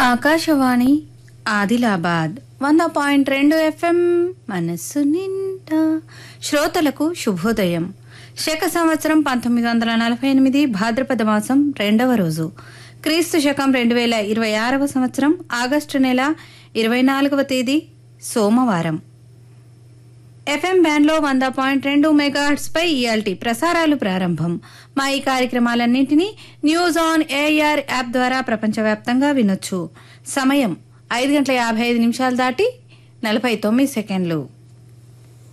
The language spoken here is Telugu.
ఆకాశవాణి ఆదిలాబాద్ వంద పాయింట్ రెండు ఎఫ్ఎం మనస్సు నిండా శ్రోతలకు శుభోదయం శక సంవత్సరం పంతొమ్మిది వందల నలభై ఎనిమిది భాద్రపద మాసం రెండవ రోజు క్రీస్తు శకం రెండు వేల ఇరవై ఆరవ సంవత్సరం ఆగస్టు నెల ఇరవై నాలుగవ తేదీ సోమవారం ఎఫ్ఎం బ్యాండ్లో వంద పాయింట్ రెండు మెగాహర్ట్స్ పై ఇయాల్టీ ప్రసారాలు ప్రారంభం మా ఈ కార్యక్రమాలన్నింటినీ న్యూస్ ఆన్ ఏఆర్ యాప్ ద్వారా ప్రపంచవ్యాప్తంగా వినొచ్చు సమయం ఐదు గంటల యాభై ఐదు నిమిషాలు దాటి నలభై తొమ్మిది సెకండ్లు